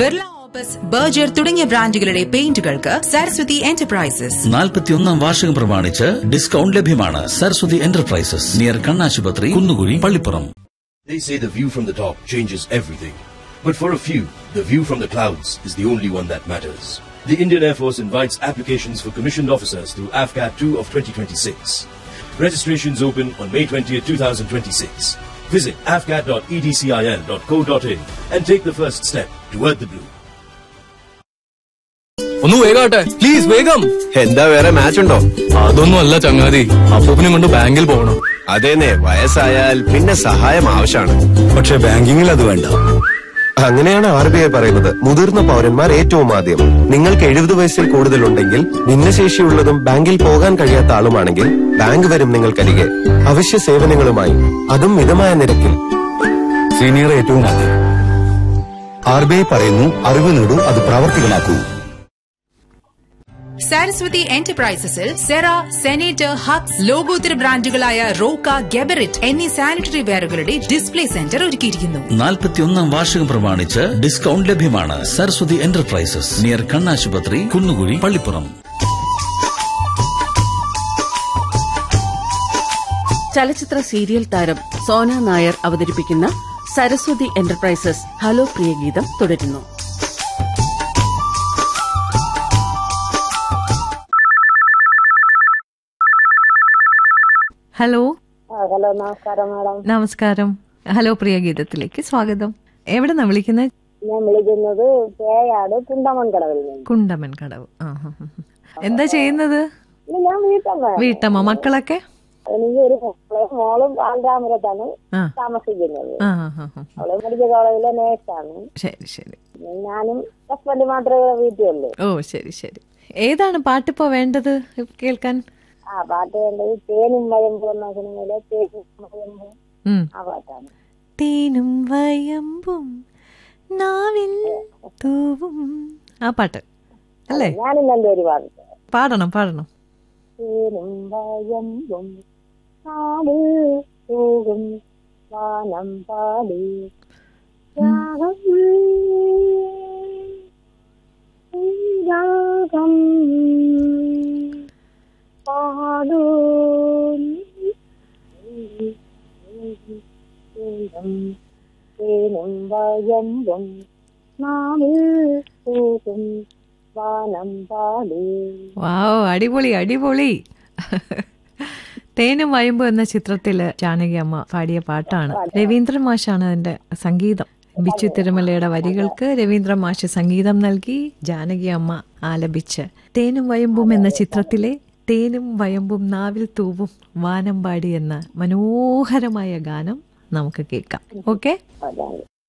Birla opus Berger തുടങ്ങിയ ബ്രാൻഡുകളുടെ പെയിന്റുകൾക്ക് Saraswati enterprises നാൽപ്പത്തിയൊന്നാം വാർഷികം പ്രമാണിച്ച് ഡിസ്കൗണ്ട് ലഭ്യമാണ് സരസ്വതി എന്റർപ്രൈസസ് നിയർ കണ്ണാശുപത്രി Kunnukuzhi Pallippuram They say the view from the top changes everything. But for a few, the view from the clouds is the only one that matters. The Indian Air Force invites applications for commissioned officers through AFCAT 2 of 2026. Registrations open on May 20th, 2026. Visit afcat.edcil.co.in and take the first step toward the blue. ഒന്ന് വേഗാട്ടെ please വേഗം എന്താ വേറെ match ഉണ്ടോ അതൊന്നും അല്ല ചങ്ങാതി അപ്പൂപ്പിനെ കൊണ്ട് ബാങ്കിൽ പോകണം അതേനെ വയസ്സായാൽ പിന്നെ സഹായം ആവശ്യമാണ് പക്ഷെ ബാങ്കിങ്ങിൽ അത് വേണ്ട അങ്ങനെയാണ് ആർ ബി ഐ പറയുന്നത് മുതിർന്ന പൗരന്മാർ ഏറ്റവും ആദ്യം നിങ്ങൾക്ക് എഴുപത് വയസ്സിൽ കൂടുതലുണ്ടെങ്കിൽ ഭിന്നശേഷിയുള്ളതും ബാങ്കിൽ പോകാൻ കഴിയാത്ത ആളുമാണെങ്കിൽ ബാങ്ക് വരും നിങ്ങൾക്കരികെ അവശ്യ സേവനങ്ങളുമായി അതും മിതമായ നിരക്കിൽ സീനിയർ ഏറ്റവും ആദ്യം ആർ ബി ഐ പറയുന്നു അറിവ് നേടൂ അത് പ്രാവർത്തികമാക്കൂ സരസ്വതി എന്റർപ്രൈസസിൽ സെറ സെനേറ്റർ ഹക്സ് ലോകോത്തര ബ്രാൻഡുകളായ റോക്ക ഗെബറിറ്റ് എന്നീ സാനിറ്ററി വെയറുകളുടെ ഡിസ്പ്ലേ സെന്റർ ഒരുക്കിയിരിക്കുന്നു നാൽപ്പത്തിയൊന്നാം വാർഷികം പ്രമാണിച്ച് ഡിസ്കൗണ്ട് ലഭ്യമാണ് സരസ്വതി എന്റർപ്രൈസസ് നിയർ കണ്ണാശുപത്രി കുന്നുകുഴി പള്ളിപ്പുറം ചലച്ചിത്ര സീരിയൽ താരം സോന നായർ അവതരിപ്പിക്കുന്ന സരസ്വതി എന്റർപ്രൈസസ് ഹലോ പ്രിയഗീതം തുടരുന്നു ഹലോ ഹലോ നമസ്കാരം മാഡം നമസ്കാരം ഹലോ പ്രിയ ഗീതത്തിലേക്ക് സ്വാഗതം എവിടെ നിന്നാ വിളിക്കുന്നത് ഞാൻ വിളിക്കുന്നത് പേയാട് കുണ്ടമൺകടവിൽ നിന്ന് കുണ്ടമൻ കടവ് ആ, ആ, ആ. എന്താ ചെയ്യുന്നത് ഇത് ഞാൻ വീട്ടമ്മ വീട്ടമ്മ മക്കളൊക്കെ എനിക്ക് ഒരു മോള് മോളും ബാലരാമപുരത്താണ് ആ. താമസിക്കുന്നത് ആ ആ, ആ, ആ. അവള് മെഡിക്കൽ കോളേജിലെ നേഴ്സാണ് ശരി ശരി ഞാനും ഹസ്ബൻഡ് മാത്രമേ ഇവിടെ വീട്ടിലുള്ളൂ ഓ ശരി ശരി ഏതാണ് പാട്ടിപ്പോ വേണ്ടത് കേൾക്കാൻ ആ പാട്ട് വേണ്ടത് തേനും വയമ്പും എന്ന സിനിമയിലെ തേനും വയമ്പും ഉം. ആ പാട്ടാണ് തേനും വയമ്പും നാവിൽ തൂവും ആ പാട്ട് അല്ലേ ഞാനും രണ്ടുപേര് പാടും പാടണം പാടണം തേനും വയമ്പും നാവിൽ തൂകും വാനം പാടി രാഗം രാഗം പാടും തേനും വയമ്പും നാവിൽ തൂകും വാനം പാടി വാവ് അടിപൊളി അടിപൊളി തേനും വയമ്പും എന്ന ചിത്രത്തില് ജാനകി അമ്മ പാടിയ പാട്ടാണ് രവീന്ദ്രൻ മാഷാണ് അതിന്റെ സംഗീതം ബിച്ചു തിരുമലയുടെ വരികൾക്ക് രവീന്ദ്രൻ മാഷ് സംഗീതം നൽകി ജാനകി അമ്മ ആലപിച്ച് തേനും വയമ്പും എന്ന ചിത്രത്തിലെ തേനും വയമ്പും നാവിൽ തൂവും വാനമ്പാടി എന്ന മനോഹരമായ ഗാനം നമുക്ക് കേൾക്കാം ഓക്കെ അതാണ്